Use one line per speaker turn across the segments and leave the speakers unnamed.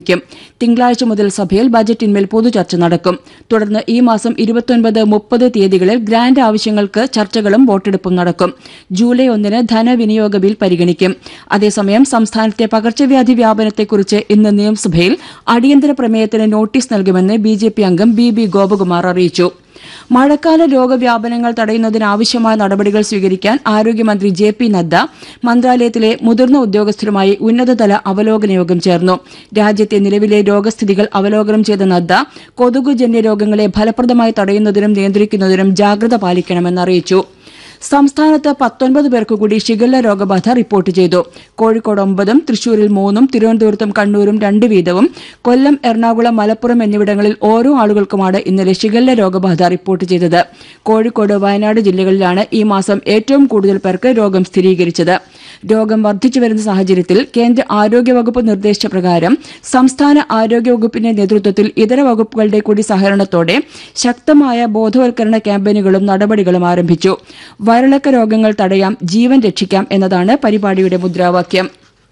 ക്കും തിങ്കളാഴ്ച മുതൽ സഭയിൽ ബജറ്റിന്മേൽ പൊതുചർച്ച നടക്കും തുടർന്ന് ഈ മാസം ഇരുപത്തൊൻപത് മുപ്പത് തീയതികളിൽ ഗ്രാന്റ് ആവശ്യങ്ങൾക്ക് ചർച്ചകളും വോട്ടെടുപ്പും നടക്കും ജൂലൈ ഒന്നിന് ധനവിനിയോഗ ബിൽ പരിഗണിക്കും അതേസമയം സംസ്ഥാനത്തെ പകർച്ചവ്യാധി വ്യാപനത്തെക്കുറിച്ച് ഇന്ന് നിയമസഭയിൽ അടിയന്തര പ്രമേയത്തിന് നോട്ടീസ് നൽകുമെന്ന് ബി ജെ പി അംഗം ബി ബി ഗോപകുമാർ അറിയിച്ചു മഴക്കാല രോഗവ്യാപനങ്ങൾ തടയുന്നതിനാവശ്യമായ നടപടികൾ സ്വീകരിക്കാൻ ആരോഗ്യമന്ത്രി ജെ പി നദ്ദ മന്ത്രാലയത്തിലെ മുതിർന്ന ഉദ്യോഗസ്ഥരുമായി ഉന്നതതല അവലോകന യോഗം ചേർന്നു രാജ്യത്തെ നിലവിലെ രോഗസ്ഥിതികൾ അവലോകനം ചെയ്ത നദ്ദ കൊതുകുജന്യ രോഗങ്ങളെ ഫലപ്രദമായി തടയുന്നതിനും നിയന്ത്രിക്കുന്നതിനും ജാഗ്രത പാലിക്കണമെന്ന് അറിയിച്ചു സംസ്ഥാനത്ത് പത്തൊൻപത് പേർക്ക് കൂടി ഷിഗല്ല രോഗബാധ റിപ്പോർട്ട് ചെയ്തു കോഴിക്കോട് ഒമ്പതും തൃശൂരിൽ മൂന്നും തിരുവനന്തപുരത്തും കണ്ണൂരും രണ്ട് വീതവും കൊല്ലം എറണാകുളം മലപ്പുറം എന്നിവിടങ്ങളിൽ ഓരോ ആളുകൾക്കുമാണ് ഇന്നലെ ഷിഗല്ല രോഗബാധ റിപ്പോർട്ട് ചെയ്തത് കോഴിക്കോട് വയനാട് ജില്ലകളിലാണ് ഈ മാസം ഏറ്റവും കൂടുതൽ പേർക്ക് രോഗം സ്ഥിരീകരിച്ചത് രോഗം വർദ്ധിച്ചുവരുന്ന സാഹചര്യത്തിൽ കേന്ദ്ര ആരോഗ്യവകുപ്പ് നിർദ്ദേശിച്ച പ്രകാരം സംസ്ഥാന ആരോഗ്യവകുപ്പിന്റെ നേതൃത്വത്തിൽ ഇതര വകുപ്പുകളുടെ കൂടി സഹകരണത്തോടെ ശക്തമായ ബോധവൽക്കരണ ക്യാമ്പയിനുകളും നടപടികളും ആരംഭിച്ചു വയറിളക്ക രോഗങ്ങൾ തടയാം ജീവൻ രക്ഷിക്കാം എന്നതാണ് പരിപാടിയുടെ മുദ്രാവാക്യം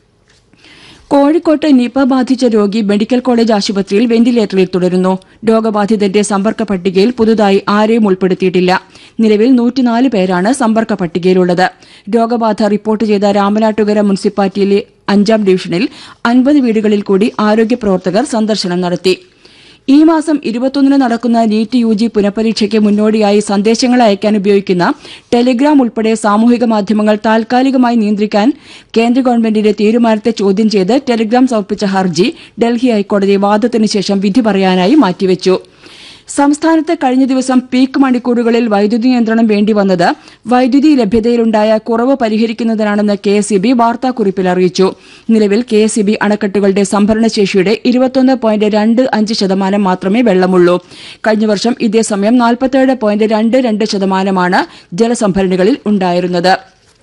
കോഴിക്കോട്ട് നിപ ബാധിച്ച രോഗി മെഡിക്കൽ കോളേജ് ആശുപത്രിയിൽ വെന്റിലേറ്ററിൽ തുടരുന്നു രോഗബാധിതന്റെ സമ്പർക്ക പട്ടികയിൽ പുതുതായി ആരെയും ഉൾപ്പെടുത്തിയിട്ടില്ല നിലവിൽ നൂറ്റിനാല് പേരാണ് സമ്പർക്ക പട്ടികയിലുള്ളത് രോഗബാധ റിപ്പോർട്ട് ചെയ്ത രാമനാട്ടുകര മുനിസിപ്പാലിറ്റിയിലെ അഞ്ചാം ഡിവിഷനിൽ അൻപത് വീടുകളിൽ കൂടി ആരോഗ്യ പ്രവർത്തകർ സന്ദർശനം നടത്തി ഈ മാസം ഇരുപത്തൊന്നിന് നടക്കുന്ന നീറ്റ് യു ജി പുനഃപരീക്ഷയ്ക്ക് മുന്നോടിയായി സന്ദേശങ്ങൾ അയക്കാൻ ഉപയോഗിക്കുന്ന ടെലിഗ്രാം ഉൾപ്പെടെ സാമൂഹിക മാധ്യമങ്ങൾ താൽക്കാലികമായി നിയന്ത്രിക്കാൻ കേന്ദ്ര ഗവൺമെന്റിന്റെ തീരുമാനത്തെ ചോദ്യം ചെയ്ത് ടെലിഗ്രാം സമർപ്പിച്ച ഹർജി ഡൽഹി ഹൈക്കോടതി വാദത്തിന് ശേഷം വിധി പറയാനായി മാറ്റിവെച്ചു സംസ്ഥാനത്ത് കഴിഞ്ഞ ദിവസം പീക്ക് മണിക്കൂറുകളിൽ വൈദ്യുതി നിയന്ത്രണം വേണ്ടിവന്നത് വൈദ്യുതി ലഭ്യതയിലുണ്ടായ കുറവ് പരിഹരിക്കുന്നതിനാണെന്ന് കെ എസ് ഇ ബി വാർത്താക്കുറിപ്പിൽ അറിയിച്ചു നിലവിൽ കെ എസ് ഇ ബി അണക്കെട്ടുകളുടെ സംഭരണശേഷിയുടെ ഇരുപത്തൊന്ന് പോയിന്റ് രണ്ട് അഞ്ച് ശതമാനം മാത്രമേ വെള്ളമുള്ളൂ കഴിഞ്ഞ വർഷം ഇതേസമയം നാൽപ്പത്തേഴ് പോയിന്റ് രണ്ട് രണ്ട് ശതമാനമാണ് ജലസംഭരണികളിൽ ഉണ്ടായിരുന്നത്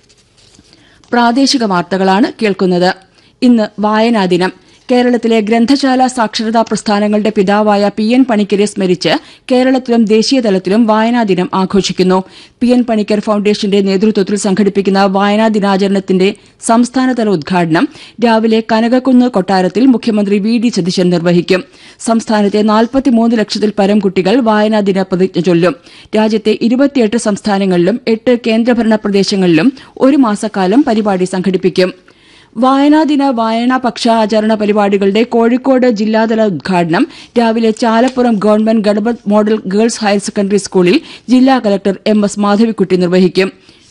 പ്രാദേശിക വാർത്തകളാണ് കേൾക്കുന്നത് ഇന്ന് വായനാ ദിനം കേരളത്തിലെ ഗ്രന്ഥശാല സാക്ഷരതാ പ്രസ്ഥാനങ്ങളുടെ പിതാവായ പി എൻ പണിക്കരെ സ്മരിച്ച് കേരളത്തിലും ദേശീയതലത്തിലും വായനാ ദിനം ആഘോഷിക്കുന്നു പി എൻ പണിക്കർ ഫൌണ്ടേഷന്റെ നേതൃത്വത്തിൽ സംഘടിപ്പിക്കുന്ന വായനാ ദിനാചരണത്തിന്റെ സംസ്ഥാനതല ഉദ്ഘാടനം രാവിലെ കനകക്കുന്ന് കൊട്ടാരത്തിൽ മുഖ്യമന്ത്രി വി ഡി സതീശൻ നിർവഹിക്കും സംസ്ഥാനത്തെ നാൽപ്പത്തിമൂന്ന് ലക്ഷത്തിൽ പരം കുട്ടികൾ വായനാ ദിന പ്രതിജ്ഞ ചൊല്ലും രാജ്യത്തെ ഇരുപത്തിയെട്ട് സംസ്ഥാനങ്ങളിലും എട്ട് കേന്ദ്രഭരണ പ്രദേശങ്ങളിലും ഒരു മാസക്കാലം പരിപാടി സംഘടിപ്പിക്കും വായനാദിന വായനാ പക്ഷാചരണ പരിപാടികളുടെ കോഴിക്കോട് ജില്ലാതല ഉദ്ഘാടനം രാവിലെ Chalappuram government Ganapat model girls higher secondary സ്കൂളിൽ ജില്ലാ കലക്ടർ എം എസ് മാധവിക്കുട്ടി നിർവഹിക്കും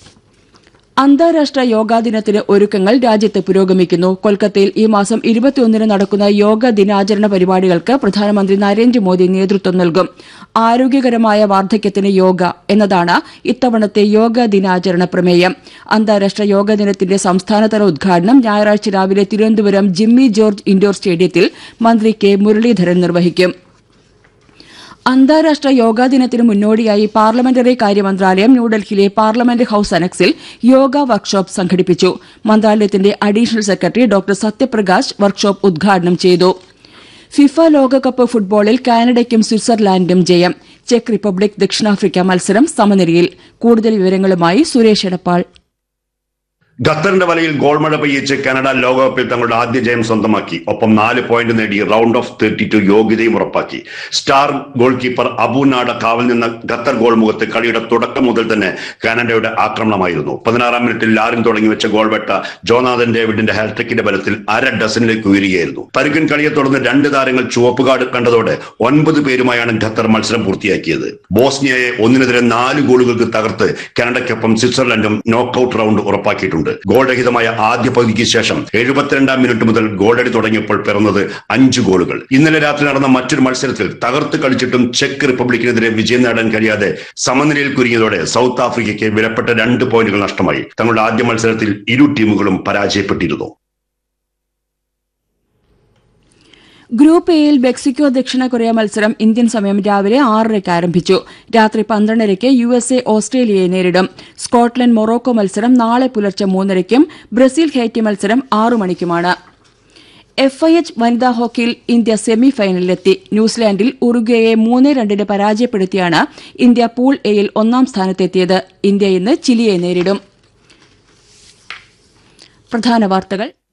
അന്താരാഷ്ട്ര യോഗാ ദിനത്തിന് ഒരുക്കങ്ങൾ രാജ്യത്ത് പുരോഗമിക്കുന്നു കൊൽക്കത്തയിൽ ഈ മാസം ഇരുപത്തിയൊന്നിന് നടക്കുന്ന യോഗ ദിനാചരണ പരിപാടികൾക്ക് പ്രധാനമന്ത്രി നരേന്ദ്രമോദി നേതൃത്വം നൽകും ആരോഗ്യകരമായ വാർദ്ധക്യത്തിന് യോഗ എന്നതാണ് ഇത്തവണത്തെ യോഗ ദിനാചരണ പ്രമേയം അന്താരാഷ്ട്ര യോഗ ദിനത്തിന്റെ സംസ്ഥാനതല ഉദ്ഘാടനം ഞായറാഴ്ച രാവിലെ തിരുവനന്തപുരം ജിമ്മി ജോർജ് ഇൻഡോർ സ്റ്റേഡിയത്തിൽ മന്ത്രി കെ മുരളീധരൻ നിർവഹിക്കും അന്താരാഷ്ട്ര യോഗാ ദിനത്തിന് മുന്നോടിയായി പാർലമെന്ററി കാര്യ മന്ത്രാലയം ന്യൂഡൽഹിയിലെ പാർലമെന്റ് ഹൌസ് അനക്സിൽ യോഗ വർക്ക്ഷോപ്പ് സംഘടിപ്പിച്ചു മന്ത്രാലയത്തിന്റെ additional secretary doctor Satyaprakash workshop ഉദ്ഘാടനം ചെയ്തു ഫിഫ ലോകകപ്പ് ഫുട്ബോളിൽ കാനഡയ്ക്കും സ്വിറ്റ്സർലാൻഡിനും ജയം ചെക്ക് റിപ്പബ്ലിക് ദക്ഷിണാഫ്രിക്ക മത്സരം സമനിലയിൽ കൂടുതൽ വിവരങ്ങളുമായി സുരേഷ് എടപ്പാൾ
ഖത്തറിന്റെ വലയിൽ ഗോൾ മഴ പെയ്യിച്ച് കാനഡ ലോകകപ്പിൽ തങ്ങളുടെ ആദ്യ ജയം സ്വന്തമാക്കി ഒപ്പം നാല് പോയിന്റ് നേടി റൗണ്ട് ഓഫ് തേർട്ടി ടു യോഗ്യതയും ഉറപ്പാക്കി സ്റ്റാർ ഗോൾ കീപ്പർ അബുനാഡ കാവൽ നിന്ന ഖത്തർ ഗോൾ മുഖത്ത് കളിയുടെ തുടക്കം മുതൽ തന്നെ കാനഡയുടെ ആക്രമണമായിരുന്നു പതിനാറാം മിനിറ്റിൽ ലാറിൻ തുടങ്ങി വെച്ച ഗോൾ വെട്ട ജോനാഥൻ ഡേവിഡിന്റെ ഹാട്രിക്കിന്റെ ബലത്തിൽ അര ഡസനിലേക്ക് ഉയരുകയായിരുന്നു പരുക്കൻ കളിയെ തുടർന്ന് രണ്ട് താരങ്ങൾ ചുവപ്പ് കാർഡ് കണ്ടതോടെ ഒൻപത് പേരുമായാണ് ഖത്തർ മത്സരം പൂർത്തിയാക്കിയത് ബോസ്നിയയെ ഒന്നിനെതിരെ നാല് ഗോളുകൾക്ക് തകർത്ത് കാനഡയ്ക്കൊപ്പം സ്വിറ്റ്സർലൻഡും നോക്കൌട്ട് റൗണ്ട് ഉറപ്പാക്കിയിട്ടുണ്ട് ഗോൾ രഹിതമായ ആദ്യ പകുതിക്ക് ശേഷം എഴുപത്തിരണ്ടാം മിനിറ്റ് മുതൽ ഗോളടി തുടങ്ങിയപ്പോൾ പിറന്നത് അഞ്ച് ഗോളുകൾ ഇന്നലെ രാത്രി നടന്ന മറ്റൊരു മത്സരത്തിൽ തകർത്ത് കളിച്ചിട്ടും ചെക്ക് റിപ്പബ്ലിക്കിനെതിരെ വിജയം നേടാൻ കഴിയാതെ സമനിലയിൽ കുരുങ്ങിയതോടെ സൗത്ത് ആഫ്രിക്കയ്ക്ക് വിലപ്പെട്ട രണ്ട് പോയിന്റുകൾ നഷ്ടമായി തങ്ങളുടെ ആദ്യ മത്സരത്തിൽ ഇരു ടീമുകളും പരാജയപ്പെട്ടിരുന്നു
ഗ്രൂപ്പ് എയിൽ മെക്സിക്കോ ദക്ഷിണ കൊറിയ മത്സരം ഇന്ത്യൻ സമയം രാവിലെ ആറരയ്ക്ക് ആരംഭിച്ചു രാത്രി പന്ത്രണ്ടരയ്ക്ക് യു എസ് എ ഓസ്ട്രേലിയയെ നേരിടും സ്കോട്ട്ലൻഡ് മൊറോക്കോ മത്സരം നാളെ പുലർച്ചെ മൂന്നരയ്ക്കും ബ്രസീൽ ഹൈറ്റി മത്സരം ആറു മണിക്കുമാണ് എഫ് ഐ എച്ച് വനിതാ ഹോക്കിയിൽ ഇന്ത്യ സെമി ഫൈനലിലെത്തി ന്യൂസിലാൻഡിൽ ഉറുഗ്വയെ മൂന്ന് രണ്ടിന് പരാജയപ്പെടുത്തിയാണ് ഇന്ത്യ പൂൾ എയിൽ ഒന്നാം സ്ഥാനത്തെത്തിയത് ഇന്ത്യ ഇന്ന് ചിലിയെ നേരിടും പ്രധാന വാർത്തകൾ